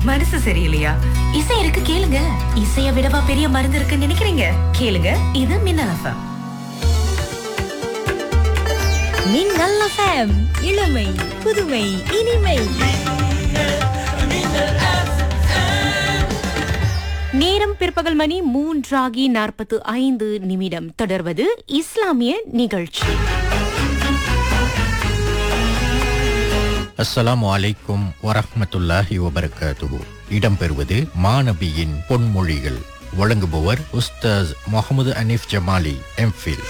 மனசு சரியில்லையா இசை இருக்கு கேளுங்க இசைய விடவா பெரிய மருந்து இருக்குன்னு நினைக்கிறீங்க கேளுங்க இது மின்னல் எஃப்எம் மின்னல் எஃப்எம் இளமை புதுமை இனிமை நேரம் பிற்பகல் மணி மூன்றாகி நாற்பத்து ஐந்து நிமிடம் தொடர்வது இஸ்லாமிய நிகழ்ச்சி அஸ்ஸலாமு அலைக்கும் வரஹ்மத்துல்லாஹி வபரகாத்துஹு இடம்பெறுவது மாநபியின் பொன்மொழிகள் வழங்குபவர் உஸ்தாஸ் முகமது அனீஃப் ஜமாலி எம்ஃபில்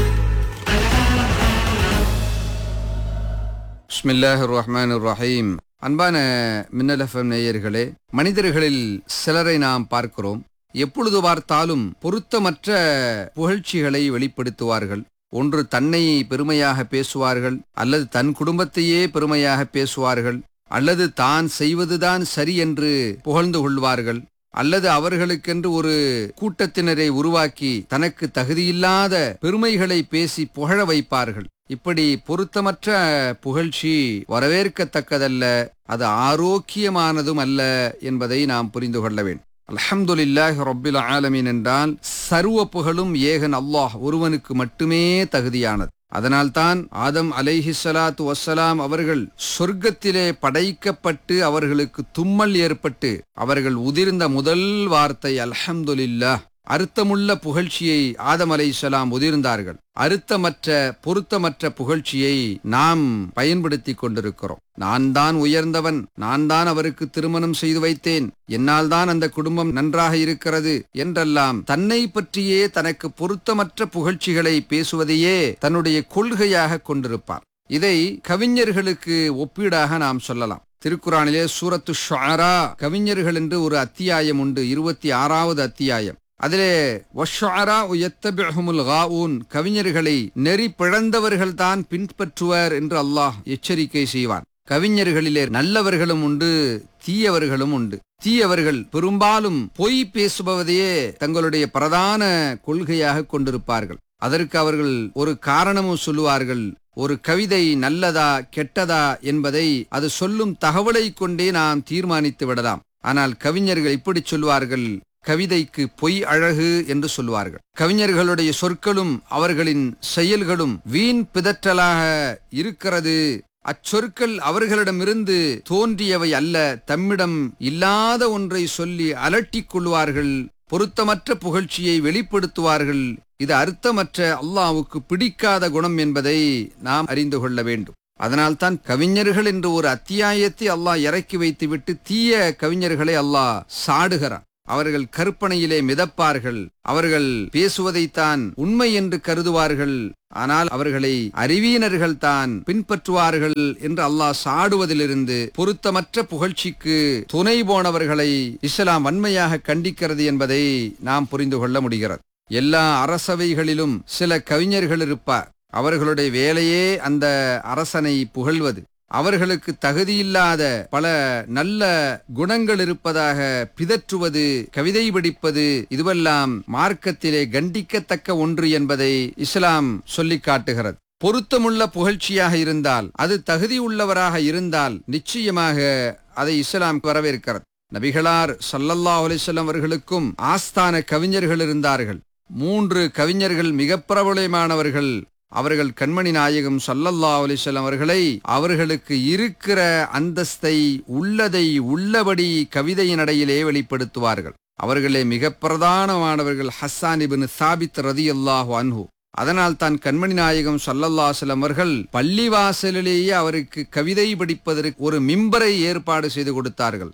பிஸ்மில்லாஹ் ரஹ்மான் ரஹீம் அன்பான மின்னல் எஃப்எம் நேயர்களே மனிதர்களில் சிலரை நாம் பார்க்கிறோம் எப்பொழுது பார்த்தாலும் பொருத்தமற்ற புகழ்ச்சிகளை வெளிப்படுத்துவார்கள் ஒன்று தன்னை பெருமையாக பேசுவார்கள் அல்லது தன் குடும்பத்தையே பெருமையாக பேசுவார்கள் அல்லது தான் செய்வதுதான் சரி என்று புகழ்ந்து கொள்வார்கள் அல்லது அவர்களுக்கென்று ஒரு கூட்டத்தினரை உருவாக்கி தனக்கு தகுதியில்லாத பெருமைகளை பேசி புகழ வைப்பார்கள் இப்படி பொருத்தமற்ற புகழ்ச்சி வரவேற்கத்தக்கதல்ல அது ஆரோக்கியமானதும் அல்ல என்பதை நாம் புரிந்து கொள்ள வேண்டும் அல்ஹம்துலில்லாஹ் ரொப்பில் ஆலமீன் என்றால் சர்வ புகழும் ஏகன் அல்லாஹ் ஒருவனுக்கு மட்டுமே தகுதியானது அதனால்தான் ஆதம் அலைஹிஸ்ஸலாத்து வஸ்ஸலாம் அவர்கள் சொர்க்கத்திலே படைக்கப்பட்டு அவர்களுக்கு தும்மல் ஏற்பட்டு அவர்கள் உதிர்ந்த முதல் வார்த்தை அல்ஹம்துலில்லாஹ் அர்த்தமுள்ள புகழ்ச்சியை ஆதம் அலைஹிஸ்ஸலாம் உதிர்ந்தார்கள் அர்த்தமற்ற பொருத்தமற்ற புகழ்ச்சியை நாம் பயன்படுத்திக் கொண்டிருக்கிறோம் நான் தான் உயர்ந்தவன் நான் தான் அவருக்கு திருமணம் செய்து வைத்தேன் என்னால் தான் அந்த குடும்பம் நன்றாக இருக்கிறது என்றெல்லாம் தன்னை பற்றியே தனக்கு பொருத்தமற்ற புகழ்ச்சிகளை பேசுவதையே தன்னுடைய கொள்கையாக கொண்டிருப்பார் இதை கவிஞர்களுக்கு ஒப்பீடாக நாம் சொல்லலாம் திருக்குறானிலே சூரத்து ஷாரா கவிஞர்கள் என்று ஒரு அத்தியாயம் உண்டு இருபத்தி ஆறாவது அத்தியாயம் அதிலே வஷாரா உயத்தபிஹுமுல் காவூன் கவிஞர்களை நெறி பிழந்தவர்கள் தான் பின்பற்றுவர் என்று அல்லாஹ் எச்சரிக்கை செய்வான் கவிஞர்களிலே நல்லவர்களும் உண்டு தீயவர்களும் உண்டு தீயவர்கள் பெரும்பாலும் பொய் பேசுபவதையே தங்களுடைய பிரதான கொள்கையாக கொண்டிருப்பார்கள் அதற்கு அவர்கள் ஒரு காரணமும் சொல்லுவார்கள் ஒரு கவிதை நல்லதா கெட்டதா என்பதை அது சொல்லும் தகவலை கொண்டே நாம் தீர்மானித்து விடலாம் ஆனால் கவிஞர்கள் இப்படி சொல்வார்கள் கவிதைக்கு பொய் அழகு என்று சொல்வார்கள் கவிஞர்களுடைய சொற்களும் அவர்களின் செயல்களும் வீண் பிதற்றலாக இருக்கிறது அச்சொற்கள் அவர்களிடமிருந்து தோன்றியவை அல்ல தம்மிடம் இல்லாத ஒன்றை சொல்லி அலட்டிக் கொள்வார்கள் பொருத்தமற்ற புகழ்ச்சியை வெளிப்படுத்துவார்கள் இது அர்த்தமற்ற அல்லாவுக்கு பிடிக்காத குணம் என்பதை நாம் அறிந்து கொள்ள வேண்டும் அதனால்தான் கவிஞர்கள் என்று ஒரு அத்தியாயத்தை அல்லாஹ் இறக்கி வைத்துவிட்டு தீய கவிஞர்களை அல்லாஹ் சாடுகிறான் அவர்கள் கற்பனையிலே மிதப்பார்கள் அவர்கள் பேசுவதைத்தான் உண்மை என்று கருதுவார்கள் ஆனால் அவர்களை அறிவியினர்கள் தான் பின்பற்றுவார்கள் என்று அல்லாஹ் சாடுவதிலிருந்து பொருத்தமற்ற புகழ்ச்சிக்கு துணை போனவர்களை இஸ்லாம் வன்மையாக கண்டிக்கிறது என்பதை நாம் புரிந்து கொள்ள முடிகிறது எல்லா அரசவைகளிலும் சில கவிஞர்கள் இருப்பார் அவர்களுடைய வேலையே அந்த அரசனை புகழ்வது அவர்களுக்கு தகுதியில்லாத பல நல்ல குணங்கள் இருப்பதாக பிதற்றுவது கவிதை படிப்பது இதுவெல்லாம் மார்க்கத்திலே கண்டிக்கத்தக்க ஒன்று என்பதை இஸ்லாம் சொல்லிக் காட்டுகிறது பொருத்தமுள்ள புகழ்ச்சியாக இருந்தால் அது தகுதி உள்ளவராக இருந்தால் நிச்சயமாக அதை இஸ்லாம் வரவேற்கிறது நபிகளார் சல்லல்லா அலிசல்லாம் அவர்களுக்கும் ஆஸ்தான கவிஞர்கள் இருந்தார்கள் மூன்று கவிஞர்கள் மிக பிரபலமானவர்கள் அவர்கள் கண்மணி நாயகம் சல்லல்லா அலிசல்லாம் அவர்களை அவர்களுக்கு இருக்கிற அந்தஸ்தை உள்ளதை உள்ளபடி கவிதையின் அடையிலே வெளிப்படுத்துவார்கள் அவர்களே மிக பிரதானமானவர்கள் ஹஸ்ஸான் இபின் சாபித் ரதி அல்லாஹு அன்ஹு அதனால் தான் கண்மணி நாயகம் சல்லல்லாசலம் அவர்கள் பள்ளிவாசலிலேயே அவருக்கு கவிதை படிப்பதற்கு ஒரு மிம்பரை ஏற்பாடு செய்து கொடுத்தார்கள்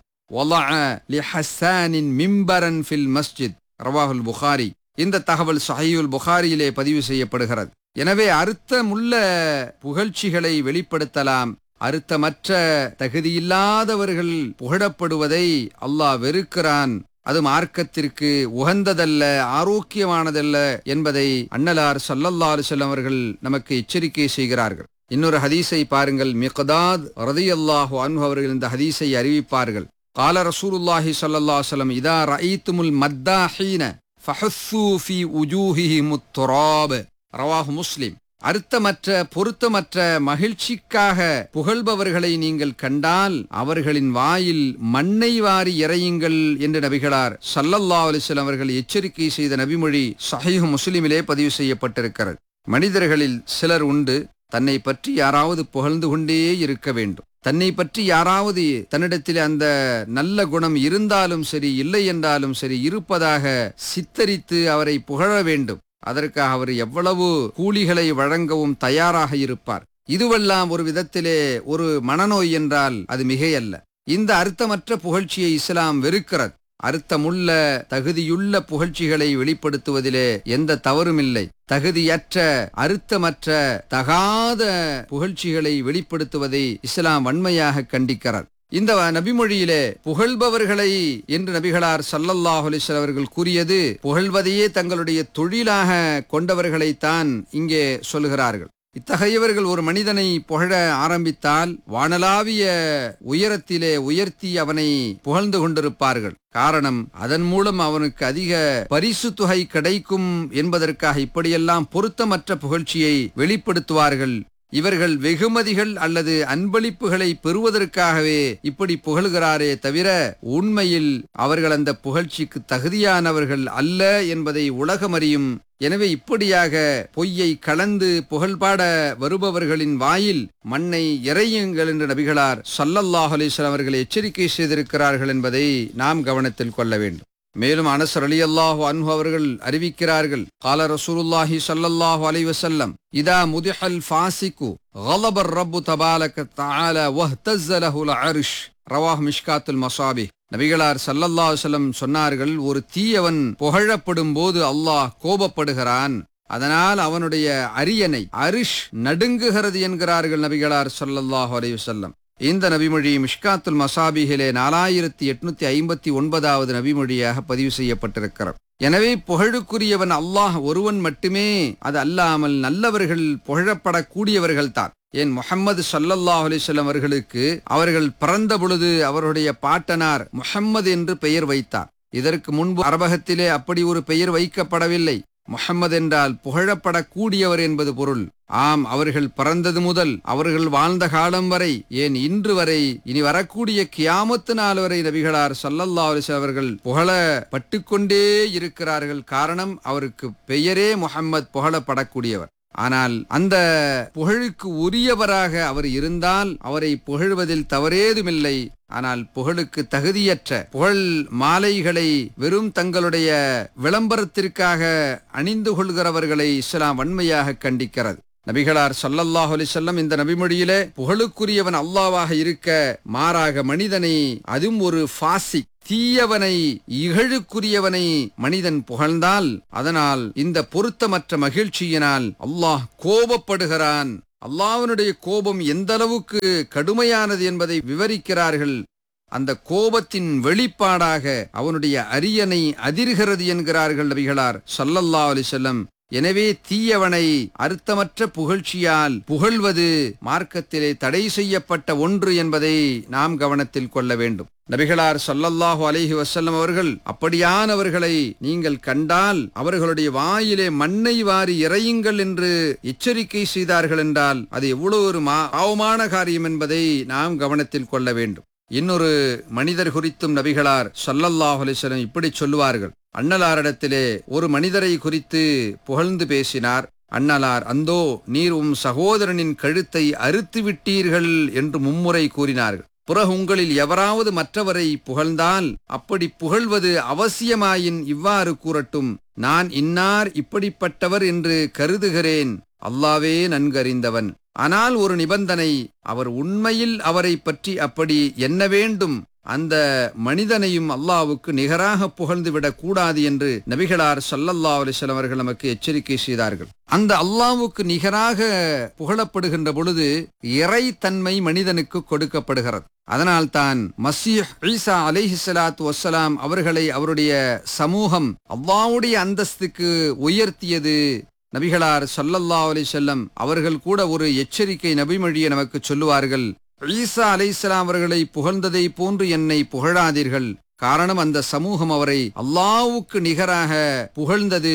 மிம்பரன் ஃபில் மஸ்ஜித் ரவாஹுல் புகாரி இந்த தகவல் சஹீயுல் புகாரியிலே பதிவு செய்யப்படுகிறது எனவே அர்த்தமுள்ள புகழ்ச்சிகளை வெளிப்படுத்தலாம் அர்த்தமற்ற தகுதியில்லாதவர்கள் புகழப்படுவதை அல்லாஹ் வெறுக்கிறான் அது மார்க்கத்திற்கு உகந்ததல்ல ஆரோக்கியமானதல்ல என்பதை அன்னலார் சல்லல்லா அலுவலம் அவர்கள் நமக்கு எச்சரிக்கை செய்கிறார்கள் இன்னொரு ஹதீஸை பாருங்கள் மிகதாத் ரதியல்லாஹு அன்ஹு அவர்கள் இந்த ஹதீஸை அறிவிப்பார்கள் கால ரசூலுல்லாஹி ஸல்லல்லாஹு அலைஹி வஸல்லம் இதா ரஅய்துமுல் மத்தாஹீன ஃபஹஸ்ஸூ ஃபீ உஜூஹிஹிம் துராப் ரவாஹு முஸ்லிம் அர்த்தமற்ற பொருத்தமற்ற மகிழ்ச்சிக்காக புகழ்பவர்களை நீங்கள் கண்டால் அவர்களின் வாயில் மண்ணை வாரி இறையுங்கள் என்று நபிகளார் சல்லல்லா அலிஸ்லாம் அவர்கள் எச்சரிக்கை செய்த நபிமொழி சஹீஹ் முஸ்லிமிலே பதிவு செய்யப்பட்டிருக்கிறது மனிதர்களில் சிலர் உண்டு தன்னை பற்றி யாராவது புகழ்ந்து கொண்டே இருக்க வேண்டும் தன்னை பற்றி யாராவது தன்னிடத்தில் அந்த நல்ல குணம் இருந்தாலும் சரி இல்லை என்றாலும் சரி இருப்பதாக சித்தரித்து அவரை புகழ வேண்டும் அதற்காக அவர் எவ்வளவு கூலிகளை வழங்கவும் தயாராக இருப்பார் இதுவெல்லாம் ஒரு விதத்திலே ஒரு மனநோய் என்றால் அது மிகையல்ல இந்த அர்த்தமற்ற புகழ்ச்சியை இஸ்லாம் வெறுக்கிறது அர்த்தமுள்ள தகுதியுள்ள புகழ்ச்சிகளை வெளிப்படுத்துவதிலே எந்த தவறுமில்லை தகுதியற்ற அர்த்தமற்ற தகாத புகழ்ச்சிகளை வெளிப்படுத்துவதை இஸ்லாம் வன்மையாக கண்டிக்கிறார் இந்த நபிமொழியிலே புகழ்பவர்களை என்று நபிகளார் சல்லல்லாஹு அலிஸ்வல் அவர்கள் கூறியது புகழ்வதையே தங்களுடைய தொழிலாக கொண்டவர்களைத்தான் இங்கே சொல்கிறார்கள் இத்தகையவர்கள் ஒரு மனிதனை புகழ ஆரம்பித்தால் வானலாவிய உயரத்திலே உயர்த்தி அவனை புகழ்ந்து கொண்டிருப்பார்கள் காரணம் அதன் மூலம் அவனுக்கு அதிக பரிசு தொகை கிடைக்கும் என்பதற்காக இப்படியெல்லாம் பொருத்தமற்ற புகழ்ச்சியை வெளிப்படுத்துவார்கள் இவர்கள் வெகுமதிகள் அல்லது அன்பளிப்புகளை பெறுவதற்காகவே இப்படி புகழ்கிறாரே தவிர உண்மையில் அவர்கள் அந்த புகழ்ச்சிக்கு தகுதியானவர்கள் அல்ல என்பதை உலகமறியும் எனவே இப்படியாக பொய்யை கலந்து புகழ்பாட வருபவர்களின் வாயில் மண்ணை இறையுங்கள் என்று நபிகளார் சல்லல்லாஹ் அலிஸ்லாம் அவர்கள் எச்சரிக்கை செய்திருக்கிறார்கள் என்பதை நாம் கவனத்தில் கொள்ள வேண்டும் மேலும் அனசர் அலி அல்லாஹு அன்ஹு அவர்கள் அறிவிக்கிறார்கள் கால ரசூலுல்லாஹி ஸல்லல்லாஹு அலைஹி வஸல்லம் இதா முதிஹல் ஃபாசிகு غضب الرب تبارك تعالى واهتز له العرش ரவாஹ் மிஷ்காத்துல் மசாபி நபிகளார் சல்லல்லாஹு அலைஹி சொன்னார்கள் ஒரு தீயவன் புகழப்படும் போது அல்லாஹ் கோபப்படுகிறான் அதனால் அவனுடைய அரியணை அரிஷ் நடுங்குகிறது என்கிறார்கள் நபிகளார் சல்லல்லாஹு அலைஹி வஸல்லம் இந்த நபிமொழி மிஷ்காத்துல் மசாபிகிலே நாலாயிரத்தி எட்நூத்தி ஐம்பத்தி ஒன்பதாவது நபிமொழியாக பதிவு செய்யப்பட்டிருக்கிறார் எனவே புகழுக்குரியவன் அல்லாஹ் ஒருவன் மட்டுமே அது அல்லாமல் நல்லவர்கள் புகழப்படக்கூடியவர்கள் தான் ஏன் முஹம்மது சல்லல்லாஹ் அலிஸ்லாம் அவர்களுக்கு அவர்கள் பிறந்த பொழுது அவருடைய பாட்டனார் முஹம்மது என்று பெயர் வைத்தார் இதற்கு முன்பு அரபகத்திலே அப்படி ஒரு பெயர் வைக்கப்படவில்லை முஹம்மது என்றால் புகழப்படக்கூடியவர் என்பது பொருள் ஆம் அவர்கள் பிறந்தது முதல் அவர்கள் வாழ்ந்த காலம் வரை ஏன் இன்று வரை இனி வரக்கூடிய கியாமத்து நாள் வரை நபிகளார் சல்லல்லா அலிஸ் அவர்கள் புகழப்பட்டு கொண்டே இருக்கிறார்கள் காரணம் அவருக்கு பெயரே முஹம்மத் புகழப்படக்கூடியவர் ஆனால் அந்த புகழுக்கு உரியவராக அவர் இருந்தால் அவரை புகழ்வதில் தவறேதுமில்லை ஆனால் புகழுக்கு தகுதியற்ற புகழ் மாலைகளை வெறும் தங்களுடைய விளம்பரத்திற்காக அணிந்து கொள்கிறவர்களை இஸ்லாம் வன்மையாக கண்டிக்கிறது நபிகளார் சல்லல்லாஹு அலிசல்லம் இந்த நபிமொழியிலே புகழுக்குரியவன் அல்லாவாக இருக்க மாறாக மனிதனை அதுவும் ஒரு ஃபாசிக் தீயவனை இகழுக்குரியவனை மனிதன் புகழ்ந்தால் அதனால் இந்த பொருத்தமற்ற மகிழ்ச்சியினால் அல்லாஹ் கோபப்படுகிறான் அல்லாஹ்வினுடைய கோபம் எந்த அளவுக்கு கடுமையானது என்பதை விவரிக்கிறார்கள் அந்த கோபத்தின் வெளிப்பாடாக அவனுடைய அரியணை அதிர்கிறது என்கிறார்கள் நபிகளார் சல்லல்லா அலிசல்லம் எனவே தீயவனை அர்த்தமற்ற புகழ்ச்சியால் புகழ்வது மார்க்கத்திலே தடை செய்யப்பட்ட ஒன்று என்பதை நாம் கவனத்தில் கொள்ள வேண்டும் நபிகளார் சல்லல்லாஹு அலைஹி வசல்லம் அவர்கள் அப்படியானவர்களை நீங்கள் கண்டால் அவர்களுடைய வாயிலே மண்ணை வாரி இறையுங்கள் என்று எச்சரிக்கை செய்தார்கள் என்றால் அது எவ்வளவு ஒரு பாவமான காரியம் என்பதை நாம் கவனத்தில் கொள்ள வேண்டும் இன்னொரு மனிதர் குறித்தும் நபிகளார் சல்லல்லாஹு அலிஸ்லம் இப்படி சொல்லுவார்கள் அண்ணலாரிடத்திலே ஒரு மனிதரை குறித்து புகழ்ந்து பேசினார் அண்ணலார் அந்தோ நீர் உம் சகோதரனின் கழுத்தை அறுத்து விட்டீர்கள் என்று மும்முறை கூறினார்கள் பிறகு உங்களில் எவராவது மற்றவரை புகழ்ந்தால் அப்படி புகழ்வது அவசியமாயின் இவ்வாறு கூறட்டும் நான் இன்னார் இப்படிப்பட்டவர் என்று கருதுகிறேன் அல்லாவே நன்கறிந்தவன் ஆனால் ஒரு நிபந்தனை அவர் உண்மையில் அவரை பற்றி அப்படி என்ன வேண்டும் அந்த மனிதனையும் அல்லாவுக்கு நிகராக புகழ்ந்து விடக் கூடாது என்று நபிகளார் சல்லல்லா அலிஸ்லாம் அவர்கள் நமக்கு எச்சரிக்கை செய்தார்கள் அந்த அல்லாவுக்கு நிகராக புகழப்படுகின்ற பொழுது இறைத்தன்மை மனிதனுக்கு கொடுக்கப்படுகிறது அதனால் தான் மசீஹ் ஈசா அலிஹி சலாத்து வசலாம் அவர்களை அவருடைய சமூகம் அல்லாவுடைய அந்தஸ்துக்கு உயர்த்தியது நபிகளார் சல்லல்லா அலி செல்லம் அவர்கள் கூட ஒரு எச்சரிக்கை நபிமொழியை நமக்கு சொல்லுவார்கள் ஈசா அலை அவர்களை புகழ்ந்ததை போன்று என்னை புகழாதீர்கள் காரணம் அந்த சமூகம் அவரை அல்லாவுக்கு நிகராக புகழ்ந்தது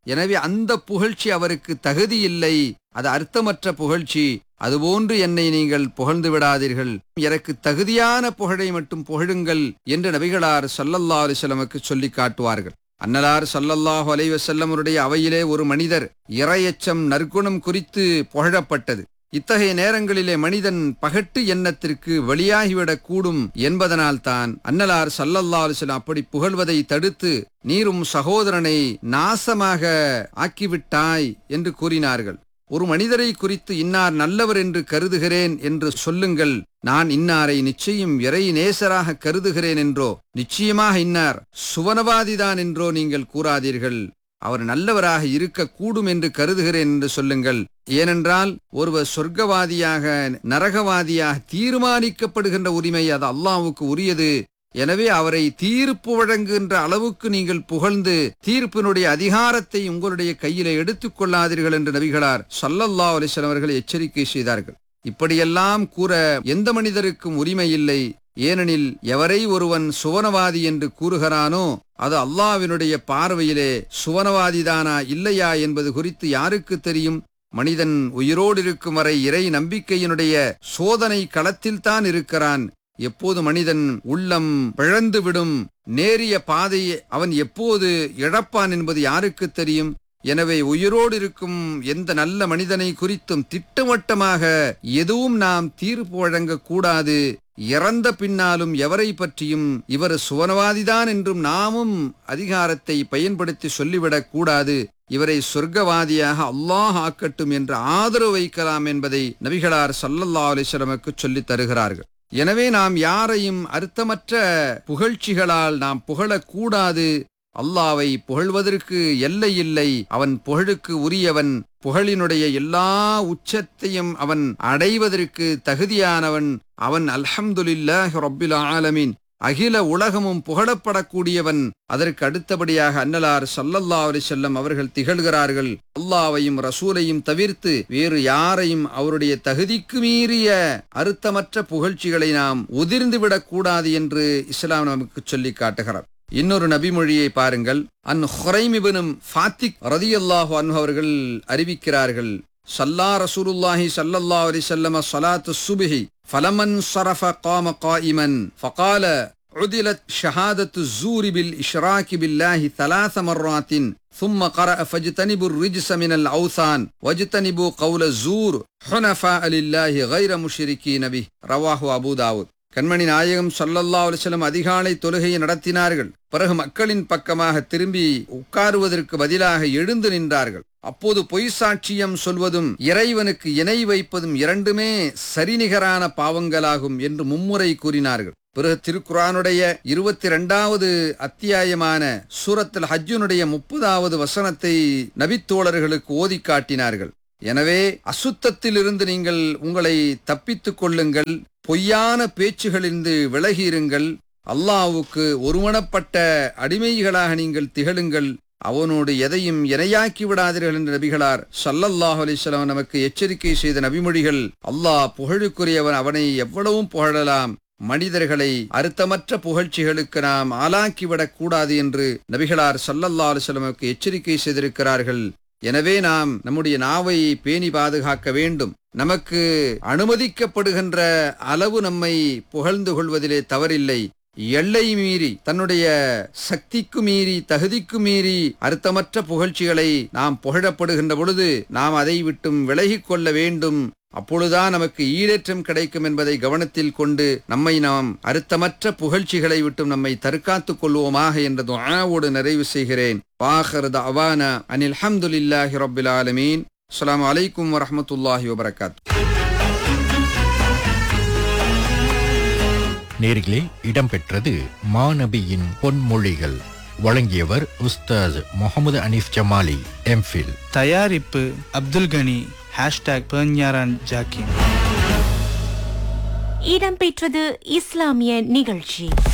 எனவே அந்த புகழ்ச்சி அவருக்கு தகுதி இல்லை அது அர்த்தமற்ற புகழ்ச்சி அதுபோன்று என்னை நீங்கள் புகழ்ந்து விடாதீர்கள் எனக்கு தகுதியான புகழை மட்டும் புகழுங்கள் என்று நபிகளார் சல்லல்லா அலிசல்லமுக்கு சொல்லி காட்டுவார்கள் அன்னலார் சல்லல்லாஹு அலைஹி வஸல்லமருடைய அவையிலே ஒரு மனிதர் இரையச்சம் நற்குணம் குறித்து புகழப்பட்டது இத்தகைய நேரங்களிலே மனிதன் பகட்டு எண்ணத்திற்கு வெளியாகிவிடக் கூடும் என்பதனால்தான் அன்னலார் சல்லல்லா அலிஸ்லாம் அப்படி புகழ்வதை தடுத்து நீரும் சகோதரனை நாசமாக ஆக்கிவிட்டாய் என்று கூறினார்கள் ஒரு மனிதரை குறித்து இன்னார் நல்லவர் என்று கருதுகிறேன் என்று சொல்லுங்கள் நான் இன்னாரை நிச்சயம் இறை நேசராக கருதுகிறேன் என்றோ நிச்சயமாக இன்னார் சுவனவாதிதான் என்றோ நீங்கள் கூறாதீர்கள் அவர் நல்லவராக இருக்கக்கூடும் என்று கருதுகிறேன் என்று சொல்லுங்கள் ஏனென்றால் ஒருவர் சொர்க்கவாதியாக நரகவாதியாக தீர்மானிக்கப்படுகின்ற உரிமை அது அல்லாஹ்வுக்கு உரியது எனவே அவரை தீர்ப்பு வழங்குகின்ற அளவுக்கு நீங்கள் புகழ்ந்து தீர்ப்பினுடைய அதிகாரத்தை உங்களுடைய கையில எடுத்துக் கொள்ளாதீர்கள் என்று நபிகளார் சல்லல்லா அலிஸ்லாம் அவர்கள் எச்சரிக்கை செய்தார்கள் இப்படியெல்லாம் கூற எந்த மனிதருக்கும் உரிமை இல்லை ஏனெனில் எவரை ஒருவன் சுவனவாதி என்று கூறுகிறானோ அது அல்லாவினுடைய பார்வையிலே சுவனவாதிதானா இல்லையா என்பது குறித்து யாருக்கு தெரியும் மனிதன் உயிரோடு இருக்கும் வரை இறை நம்பிக்கையினுடைய சோதனை களத்தில்தான் இருக்கிறான் எப்போது மனிதன் உள்ளம் பிழந்துவிடும் நேரிய பாதையை அவன் எப்போது இழப்பான் என்பது யாருக்கு தெரியும் எனவே உயிரோடு இருக்கும் எந்த நல்ல மனிதனை குறித்தும் திட்டவட்டமாக எதுவும் நாம் தீர்ப்பு வழங்கக்கூடாது இறந்த பின்னாலும் எவரை பற்றியும் இவர் சுவனவாதிதான் என்றும் நாமும் அதிகாரத்தை பயன்படுத்தி சொல்லிவிடக் கூடாது இவரை சொர்க்கவாதியாக அல்லாஹ் ஆக்கட்டும் என்று ஆதரவு வைக்கலாம் என்பதை நபிகளார் சல்லல்லா அலிஸ்லமுக்கு சொல்லித் தருகிறார்கள் எனவே நாம் யாரையும் அர்த்தமற்ற புகழ்ச்சிகளால் நாம் புகழக்கூடாது அல்லாவை புகழ்வதற்கு எல்லை இல்லை அவன் புகழுக்கு உரியவன் புகழினுடைய எல்லா உச்சத்தையும் அவன் அடைவதற்கு தகுதியானவன் அவன் அல்ஹம்துலில்லாஹ் ரப்பில் ஆலமீன் அகில உலகமும் புகழப்படக்கூடியவன் அதற்கு அடுத்தபடியாக அன்னலார் சல்லல்லா செல்லம் அவர்கள் திகழ்கிறார்கள் அல்லாவையும் ரசூலையும் தவிர்த்து வேறு யாரையும் அவருடைய தகுதிக்கு மீறிய அறுத்தமற்ற புகழ்ச்சிகளை நாம் உதிர்ந்து விடக்கூடாது என்று இஸ்லாம் நமக்கு சொல்லி காட்டுகிறார் இன்னொரு நபிமொழியை பாருங்கள் அன் ஹுரைமிபனும் ஃபாத்திக் ரதியல்லாஹு அன்ஹு அவர்கள் அறிவிக்கிறார்கள் சல்லா ரசூலுல்லாஹி சல்லல்லா அலிசல்லம சலாத்து சுபிஹி ஃபலமன் சரஃப காம காயிமன் ஃபகால عدلت شهادة الزور بالإشراك بالله ثلاث مرات ثم قرأ فاجتنبوا الرجس من الأوثان واجتنبوا قول الزور حنفاء لله غير مشركين به رواه أبو داود கண்மணி நாயகம் சல்லல்லா அலிஸ்லம் அதிகாலை தொழுகையை நடத்தினார்கள் பிறகு மக்களின் பக்கமாக திரும்பி உட்காருவதற்கு பதிலாக எழுந்து நின்றார்கள் அப்போது பொய் சாட்சியம் சொல்வதும் இறைவனுக்கு இணை வைப்பதும் இரண்டுமே சரிநிகரான பாவங்களாகும் என்று மும்முறை கூறினார்கள் பிறகு திருக்குரானுடைய இருபத்தி இரண்டாவது அத்தியாயமான சூரத்தில் ஹஜ்ஜுனுடைய முப்பதாவது வசனத்தை நபித்தோழர்களுக்கு ஓதி காட்டினார்கள் எனவே அசுத்தத்திலிருந்து நீங்கள் உங்களை தப்பித்துக் கொள்ளுங்கள் பொய்யான பேச்சுகளிலிருந்து விலகியிருங்கள் அல்லாவுக்கு ஒருமனப்பட்ட அடிமைகளாக நீங்கள் திகழுங்கள் அவனோடு எதையும் இணையாக்கி விடாதீர்கள் என்ற நபிகளார் சல்லல்லாஹ் அலிஸ்லாம் நமக்கு எச்சரிக்கை செய்த நபிமொழிகள் அல்லாஹ் புகழுக்குரியவன் அவனை எவ்வளவும் புகழலாம் மனிதர்களை அர்த்தமற்ற புகழ்ச்சிகளுக்கு நாம் ஆளாக்கிவிடக் கூடாது என்று நபிகளார் சல்லல்லா அலுவலமுக்கு எச்சரிக்கை செய்திருக்கிறார்கள் எனவே நாம் நம்முடைய நாவை பேணி பாதுகாக்க வேண்டும் நமக்கு அனுமதிக்கப்படுகின்ற அளவு நம்மை புகழ்ந்து கொள்வதிலே தவறில்லை எல்லை மீறி தன்னுடைய சக்திக்கு மீறி தகுதிக்கு மீறி அர்த்தமற்ற புகழ்ச்சிகளை நாம் புகழப்படுகின்ற பொழுது நாம் அதை விட்டும் விலகிக் கொள்ள வேண்டும் அப்பொழுதுதான் நமக்கு ஈடேற்றம் கிடைக்கும் என்பதை கவனத்தில் கொண்டு நம்மை நாம் அர்த்தமற்ற புகழ்ச்சிகளை விட்டும் நம்மை தற்காத்துக் கொள்வோமாக என்ற துஆவோடு நிறைவு செய்கிறேன் வாஹர் அவானா அனில் அஹமதுல்லாஹி ரபில் ஆலமீன் அஸ்லாம் அலைக்கும் வரமத்துல்லாஹி வபரகாத் நேர்களே இடம்பெற்றது மாநபியின் பொன்மொழிகள் வழங்கியவர் உஸ்தாஸ் முகமது அனீஃப் ஜமாலி எம்ஃபில் தயாரிப்பு அப்துல் கனி ஹேஷ்டாக் பெர்ஞாரான் ஜாக்கின் இடம்பெற்றது இஸ்லாமிய நிகழ்ச்சி